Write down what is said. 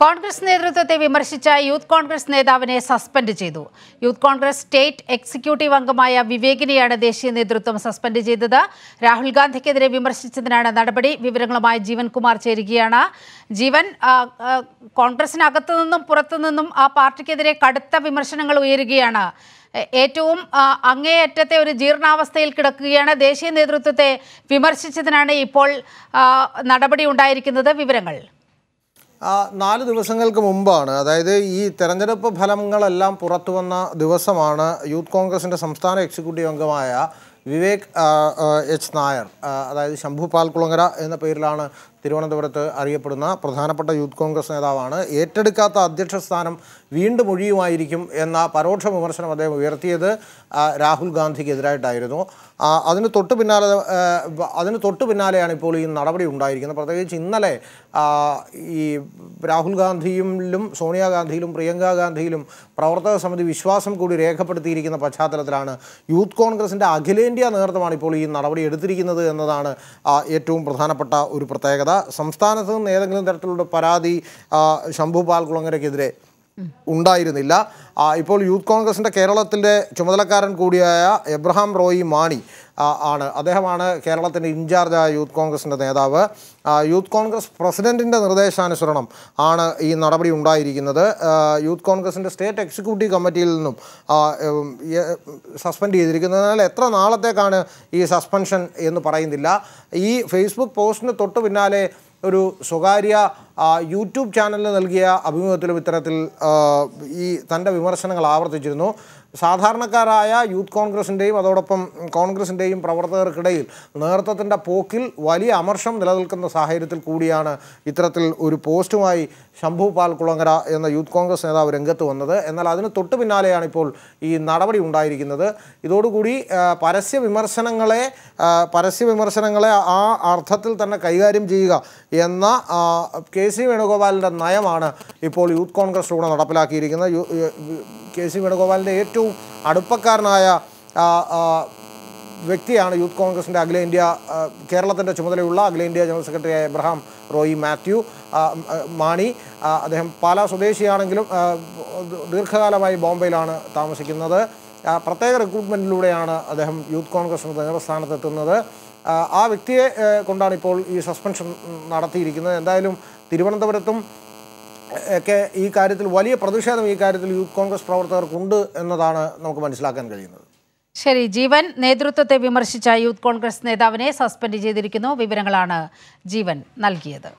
കോൺഗ്രസ് നേതൃത്വത്തെ വിമർശിച്ച യൂത്ത് കോൺഗ്രസ് നേതാവിനെ സസ്പെൻഡ് ചെയ്തു യൂത്ത് കോൺഗ്രസ് സ്റ്റേറ്റ് എക്സിക്യൂട്ടീവ് അംഗമായ വിവേകിനെയാണ് ദേശീയ നേതൃത്വം സസ്പെൻഡ് ചെയ്തത് രാഹുൽ ഗാന്ധിക്കെതിരെ വിമർശിച്ചതിനാണ് നടപടി വിവരങ്ങളുമായി ജീവൻ കുമാർ ചേരുകയാണ് ജീവൻ ആ, ആ, കോൺഗ്രസിനകത്തു നിന്നും പുറത്തു നിന്നും ആ പാർട്ടിക്കെതിരെ കടുത്ത വിമർശനങ്ങൾ ഉയരുകയാണ് എ- ഏറ്റവും ആ, അങ്ങേയറ്റത്തെ ഒരു ജീർണാവസ്ഥയിൽ കിടക്കുകയാണ് ദേശീയ നേതൃത്വത്തെ വിമർശിച്ചതിനാണ് ഇപ്പോൾ ആ, നടപടി ഉണ്ടായിരിക്കുന്നത് വിവരങ്ങൾ ആ, നാല് ദിവസങ്ങൾക്ക് മുമ്പാണ് അതായത് ഈ തെരഞ്ഞെടുപ്പ് ഫലങ്ങളെല്ലാം പുറത്തു വന്ന ദിവസമാണ് യൂത്ത് കോൺഗ്രസിൻ്റെ സംസ്ഥാന എക്സിക്യൂട്ടീവ് അംഗമായ വിവേക് ആ, ആ, എച്ച് നായർ ആ, അതായത് ശംഭു പാൽക്കുളങ്ങര എന്ന പേരിലാണ് തിരുവനന്തപുരത്ത് അറിയപ്പെടുന്ന പ്രധാനപ്പെട്ട യൂത്ത് കോൺഗ്രസ് നേതാവാണ് ഏറ്റെടുക്കാത്ത അധ്യക്ഷ സ്ഥാനം വീണ്ടും ഒഴിയുമായിരിക്കും എന്ന പരോക്ഷ വിമർശനം അദ്ദേഹം ഉയർത്തിയത് ആ, രാഹുൽ ഗാന്ധിക്കെതിരായിട്ടായിരുന്നു ആ, അതിന് തൊട്ട് പിന്നാലെ ആ, ബ- അതിന് തൊട്ട് പിന്നാലെയാണ് ഇപ്പോൾ ഈ നടപടി ഉണ്ടായിരിക്കുന്നത് പ്രത്യേകിച്ച് ഇന്നലെ ആ, ഈ രാഹുൽ ഗാന്ധിയിലും സോണിയാഗാന്ധിയിലും പ്രിയങ്ക ഗാന്ധിയിലും പ്രവർത്തക സമിതി വിശ്വാസം കൂടി രേഖപ്പെടുത്തിയിരിക്കുന്ന പശ്ചാത്തലത്തിലാണ് യൂത്ത് കോൺഗ്രസിൻ്റെ അഖിലേന്ത്യാ നേതൃത്വമാണ് ഇപ്പോൾ ഈ നടപടി എടുത്തിരിക്കുന്നത് എന്നതാണ് ആ, ഏറ്റവും പ്രധാനപ്പെട്ട ഒരു പ്രത്യേകത സംസ്ഥാനത്ത് നിന്ന് ഏതെങ്കിലും തരത്തിലുള്ള പരാതി ആ, ശംഭു പാൽകുളങ്ങരയ്ക്കെതിരെ ഉണ്ടായിരുന്നില്ല ആ, ഇപ്പോൾ യൂത്ത് കോൺഗ്രസിൻ്റെ കേരളത്തിൻ്റെ ചുമതലക്കാരൻ കൂടിയായ എബ്രഹാം റോയി മാണി ആ, ആണ് അദ്ദേഹമാണ് കേരളത്തിൻ്റെ ഇൻചാർജായ യൂത്ത് കോൺഗ്രസിൻ്റെ നേതാവ് ആ, യൂത്ത് കോൺഗ്രസ് പ്രസിഡൻറ്റിൻ്റെ നിർദ്ദേശാനുസരണം ആണ് ഈ നടപടി ഉണ്ടായിരിക്കുന്നത് ആ, യൂത്ത് കോൺഗ്രസിൻ്റെ സ്റ്റേറ്റ് എക്സിക്യൂട്ടീവ് കമ്മിറ്റിയിൽ നിന്നും ആ, ഉം, എ- സസ്പെൻഡ് ചെയ്തിരിക്കുന്നത് എന്നാൽ എത്ര നാളത്തേക്കാണ് ഈ സസ്പെൻഷൻ എന്ന് പറയുന്നില്ല ഈ ഫേസ്ബുക്ക് പോസ്റ്റിന് തൊട്ട് പിന്നാലെ ഒരു സ്വകാര്യ ആ, യൂട്യൂബ് ചാനലിന് നൽകിയ അഭിമുഖത്തിലും ഇത്തരത്തിൽ ആ, ഈ തൻ്റെ വിമർശനങ്ങൾ ആവർത്തിച്ചിരുന്നു സാധാരണക്കാരായ യൂത്ത് കോൺഗ്രസിൻ്റെയും അതോടൊപ്പം കോൺഗ്രസിൻ്റെയും പ്രവർത്തകർക്കിടയിൽ നേതൃത്വത്തിൻ്റെ പോക്കിൽ വലിയ അമർഷം നിലനിൽക്കുന്ന സാഹചര്യത്തിൽ കൂടിയാണ് ഇത്തരത്തിൽ ഒരു പോസ്റ്റുമായി ശംഭു പാൽക്കുളങ്ങര എന്ന യൂത്ത് കോൺഗ്രസ് നേതാവ് രംഗത്ത് വന്നത് എന്നാൽ അതിന് തൊട്ട് പിന്നാലെയാണ് ഇപ്പോൾ ഈ നടപടി ഉണ്ടായിരിക്കുന്നത് ഇതോടുകൂടി ആ, പരസ്യ വിമർശനങ്ങളെ ആ, പരസ്യ വിമർശനങ്ങളെ ആ അർത്ഥത്തിൽ തന്നെ കൈകാര്യം ചെയ്യുക എന്ന ആ, കെ സി വേണുഗോപാലിൻ്റെ നയമാണ് ഇപ്പോൾ യൂത്ത് കോൺഗ്രസിലൂടെ നടപ്പിലാക്കിയിരിക്കുന്നത് യു- യു- കെ സി വേണുഗോപാലിൻ്റെ ഏറ്റവും അടുപ്പക്കാരനായ ആ, ആ, വ്യക്തിയാണ് യൂത്ത് കോൺഗ്രസിൻ്റെ അഖിലേന്ത്യാ ആ, കേരളത്തിൻ്റെ ചുമതലയുള്ള അഖിലേന്ത്യാ ജനറൽ സെക്രട്ടറിയായ എബ്രഹാം റോയി മാത്യു ആ, ഉം, ആ, മാണി ആ, അദ്ദേഹം പാലാ സ്വദേശിയാണെങ്കിലും ആ, ദീർഘകാലമായി ബോംബെയിലാണ് താമസിക്കുന്നത് ആ, പ്രത്യേക റിക്രൂട്ട്മെൻറ്റിലൂടെയാണ് അദ്ദേഹം യൂത്ത് കോൺഗ്രസിൻ്റെ നേതൃസ്ഥാനത്തെത്തുന്നത് ആ, ആ വ്യക്തിയെ ഏ, കൊണ്ടാണ് ഇപ്പോൾ ഈ സസ്പെൻഷൻ ഉം, നടത്തിയിരിക്കുന്നത് എന്തായാലും തിരുവനന്തപുരത്തും ഒക്കെ ഈ കാര്യത്തിൽ വലിയ പ്രതിഷേധം ഈ കാര്യത്തിൽ യൂത്ത് കോൺഗ്രസ് പ്രവർത്തകർക്കുണ്ട് എന്നതാണ് നമുക്ക് മനസ്സിലാക്കാൻ കഴിയുന്നത് ശരി ജീവൻ നേതൃത്വത്തെ വിമർശിച്ച യൂത്ത് കോൺഗ്രസ് നേതാവിനെ സസ്പെൻഡ് ചെയ്തിരിക്കുന്നു വിവരങ്ങളാണ് ജീവൻ നൽകിയത്